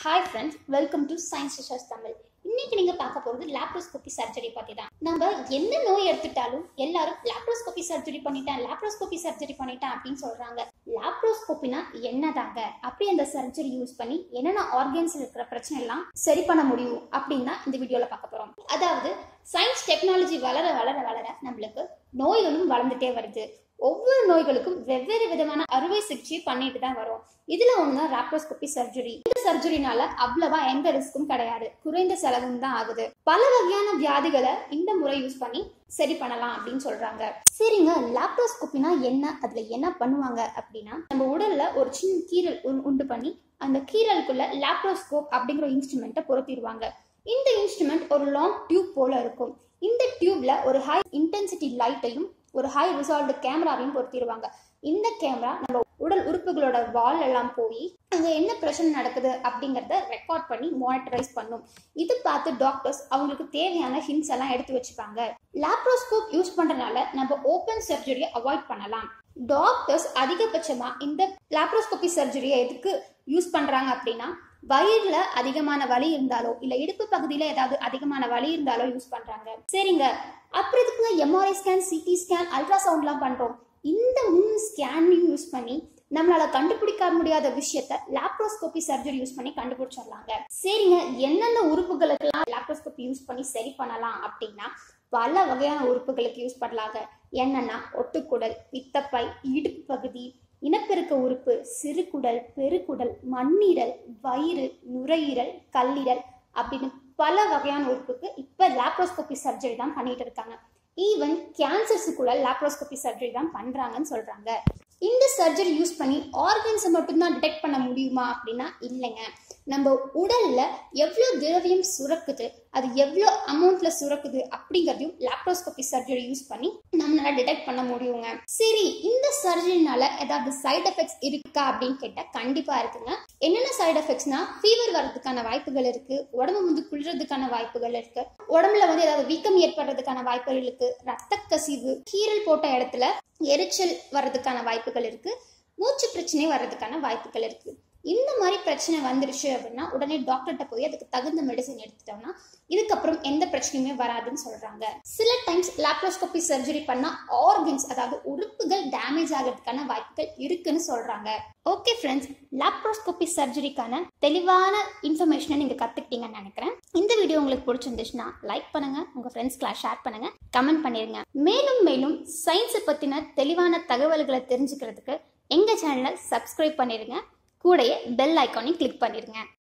hi friends welcome to science research Tamil இன்னைக்கு நீங்க பார்க்க போறது லாப்ரோஸ்கோபி சர்ஜரி பத்தி தான் நம்ம எந்த நோய் எடுத்துட்டாலும் எல்லாரும் லாப்ரோஸ்கோபி சர்ஜரி பண்ணிட்டேன் லாப்ரோஸ்கோபி சர்ஜரி பண்ணிட்டேன் அப்படின்னு சொல்றாங்க லாப்ரோஸ்கோபினா என்னதாங்க அப்படி அந்த சர்ஜரி யூஸ் பண்ணி என்னென்ன ஆர்கன்ஸ்ல இருக்கிற பிரச்சனை எல்லாம் சரி பண்ண முடியும் அப்படின்னு தான் இந்த வீடியோல பார்க்க போறோம் அதாவது சயின்ஸ் டெக்னாலஜி வளர வளர வளர நம்மளுக்கு நோய்களும் வளர்ந்துட்டே வருது ஒவ்வொரு நோய்களுக்கும் வெவ்வேறு விதமான அறுவை சிகிச்சை பண்ணிட்டு தான் வரும் இதுல ஒண்ணுதான் லாப்ரோஸ்கோபி சர்ஜரி இந்த சர்ஜரினால அவ்வளவா எந்த ரிஸ்க்கும் கிடையாது குறைந்த செலவும் தான் ஆகுது பல வகையான வியாதிகளை இந்த முறை யூஸ் பண்ணி சரி பண்ணலாம் அப்படின்னு சொல்றாங்க சரிங்க லாப்ரோஸ்கோபினா என்ன அதுல என்ன பண்ணுவாங்க அப்படின்னா நம்ம உடல்ல ஒரு சின்ன கீரல் உ- உண்டு பண்ணி அந்த கீரலுக்குள்ள லாப்ரோஸ்கோப் அப்படிங்கிற இன்ஸ்ட்ருமெண்ட்டை பொருத்திடுவாங்க இந்த இன்ஸ்ட்ருமெண்ட் ஒரு லாங் டியூப் போல இருக்கும் இந்த டியூப்ல ஒரு ஹை இன்டென்சிட்டி லைட்டையும் ஒரு ஹை ரிசால்வ்டு கேமராவையும் பொருத்திடுவாங்க இந்த கேமரா நம்ம உடல் உறுப்புகளோட வால் எல்லாம் போய் அங்க என்ன பிரச்சனை நடக்குது அப்படிங்கறத ரெக்கார்ட் பண்ணி மானிட்டரைஸ் பண்ணும் இது பார்த்து டாக்டர்ஸ் அவங்களுக்கு தேவையான ஹிண்ட்ஸ் எல்லாம் எடுத்து வச்சுப்பாங்க லாப்ரோஸ்கோப் யூஸ் பண்றதுனால நம்ம ஓப்பன் சர்ஜரியை அவாய்ட் பண்ணலாம் டாக்டர்ஸ் அதிகபட்சமா இந்த லாப்ரோஸ்கோபி சர்ஜரியை எதுக்கு யூஸ் பண்றாங்க அப்படின்னா வயிறுல அதிகமான வலி இருந்தாலோ இல்ல இடுப்பு பகுதியில ஏதாவது அதிகமான வலி இருந்தாலோ யூஸ் பண்றாங்க சரிங்க அப்புறம் இதுக்குங்க எம்ஆர்ஐ ஸ்கேன் சிடி ஸ்கேன் அல்ட்ராசவுண்ட்லாம் பண்றோம் இந்த மூணு ஸ்கேனையும் யூஸ் பண்ணி நம்மளால கண்டுபிடிக்க முடியாத விஷயத்த லாப்ரோஸ்கோபி சர்ஜரி யூஸ் பண்ணி கண்டுபிடிச்சிடலாங்க சரிங்க என்னென்ன உறுப்புகளுக்கெல்லாம் லாப்ரோஸ்கோபி யூஸ் பண்ணி சரி பண்ணலாம் அப்படின்னா பல வகையான உறுப்புகளுக்கு யூஸ் பண்ணலாங்க என்னன்னா ஒட்டுக்குடல் பித்தப்பை இடுப்பு பகுதி இனப்பெருக்க உறுப்பு சிறுகுடல் பெருக்குடல் மண்ணீரல் வயிறு நுரையீரல் கல்லீரல் அப்படின்னு பல வகையான உறுப்புக்கு இப்ப லாப்ரோஸ்கோபி சர்ஜரி தான் பண்ணிட்டு இருக்காங்க ஈவன் கேன்சர்ஸு கூட லாப்ரோஸ்கோபி சர்ஜரி தான் பண்றாங்கன்னு சொல்றாங்க இந்த சர்ஜரி யூஸ் பண்ணி ஆர்கன்ஸை மட்டும்தான் டிடெக்ட் பண்ண முடியுமா அப்படின்னா இல்லைங்க நம்ம உடல்ல எவ்வளோ திரவியம் சுரக்குது அது எவ்வளோ அமௌண்ட்ல சுரக்குது அப்படிங்கிறதையும் லாப்ரோஸ்கோபி சர்ஜரி யூஸ் பண்ணி நம்மளால டிடெக்ட் பண்ண முடியுங்க சரி இந்த சர்ஜரினால ஏதாவது சைடு எஃபெக்ட்ஸ் இருக்கா அப்படின்னு கேட்டா கண்டிப்பா இருக்குங்க என்னென்ன சைடு எஃபெக்ட்ஸ்னா ஃபீவர் வர்றதுக்கான வாய்ப்புகள் இருக்கு உடம்பு வந்து குளிர்றதுக்கான வாய்ப்புகள் இருக்கு உடம்புல வந்து ஏதாவது வீக்கம் ஏற்படுறதுக்கான வாய்ப்புகள் இருக்கு ரத்த கசிவு கீரல் போட்ட இடத்துல எரிச்சல் வர்றதுக்கான வாய்ப்புகள் இருக்கு மூச்சு பிரச்சனை வர்றதுக்கான வாய்ப்புகள் இருக்கு இந்த மாதிரி பிரச்சனை வந்துருச்சு அப்படின்னா உடனே டாக்டர்கிட்ட போய் அதுக்கு தகுந்த மெடிசன் எடுத்துட்டோம்னா இதுக்கப்புறம் எந்த பிரச்சனையுமே வராதுன்னு சொல்றாங்க சில டைம்ஸ் லாப்ரோஸ்கோபி சர்ஜரி பண்ணா ஆர்கன்ஸ் அதாவது உறுப்புகள் டேமேஜ் ஆகிறதுக்கான வாய்ப்புகள் இருக்குன்னு சொல்றாங்க ஓகே ஃப்ரெண்ட்ஸ் லாப்ரோஸ்கோபி சர்ஜரிக்கான தெளிவான இன்ஃபர்மேஷனை நீங்க கத்துக்கிட்டீங்கன்னு நினைக்கிறேன் இந்த வீடியோ உங்களுக்கு பிடிச்சிருந்துச்சுன்னா லைக் பண்ணுங்க உங்க ஃப்ரெண்ட்ஸ்க்குலாம் ஷேர் பண்ணுங்க கமெண்ட் பண்ணிருங்க மேலும் மேலும் சயின்ஸை பத்தின தெளிவான தகவல்களை தெரிஞ்சுக்கிறதுக்கு எங்க சேனலை சப்ஸ்கிரைப் பண்ணிருங்க கூடயே பெல் ஐக்கானையும் கிளிக் பண்ணிருங்க